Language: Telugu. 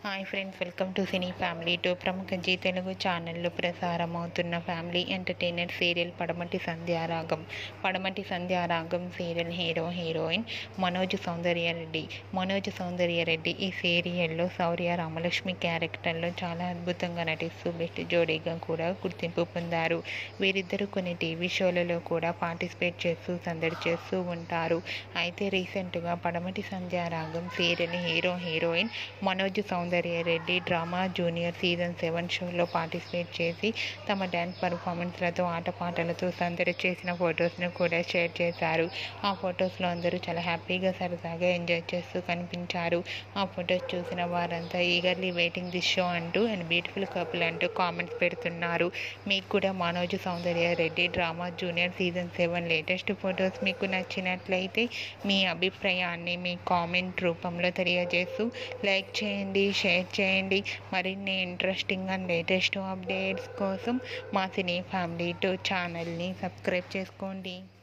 hi friends welcome to cine family to ప్రముఖ జీ తెలుగు ఛానల్లో ప్రసారం అవుతున్న family entertainer serial Padamati Sandhyaragam Padamati Sandhyaragam serial hero heroine Manoj Soundarya Reddy Manoj Soundarya Reddy ఈ సీరియల్లో శౌర్య రామలక్ష్మి క్యారెక్టర్లో చాలా అద్భుతంగా నటిస్తూ బెస్ట్ జోడీగా కూడా గుర్తింపు పొందారు వీరిద్దరూ కొన్ని టీవీ షోలలో కూడా పార్టిసిపేట్ చేస్తూ సందడి చేస్తూ ఉంటారు అయితే రీసెంట్గా Padamati Sandhyaragam serial hero heroine Manoj Soundarya Reddy drama junior season seven షోలో పార్టిసిపేట్ చేసి తమ డ్యాన్స్ పర్ఫార్మెన్స్లతో ఆటపాటలతో సందడి చేసిన ఫొటోస్ను కూడా షేర్ చేశారు ఆ ఫొటోస్లో అందరూ చాలా హ్యాపీగా సరదాగా ఎంజాయ్ చేస్తూ కనిపించారు ఆ ఫొటోస్ చూసిన వారంతా ఈగర్లీ వెయిటింగ్ దిస్ షో అంటూ అండ్ బ్యూటిఫుల్ కపుల్ అంటూ కామెంట్స్ పెడుతున్నారు మీకు కూడా Manoj Soundarya Reddy drama junior season seven latest photos మీకు నచ్చినట్లయితే మీ అభిప్రాయాన్ని మీ కామెంట్ రూపంలో తెలియజేస్తూ లైక్ చేయండి షేర్ చేయండి మరిన్ని ఇంట్రెస్టింగ్ అండ్ లేటెస్ట్ అప్డేట్స్ కోసం మా సినీ ఫ్యామిలీ టూ ఛానల్ని సబ్స్క్రైబ్ చేసుకోండి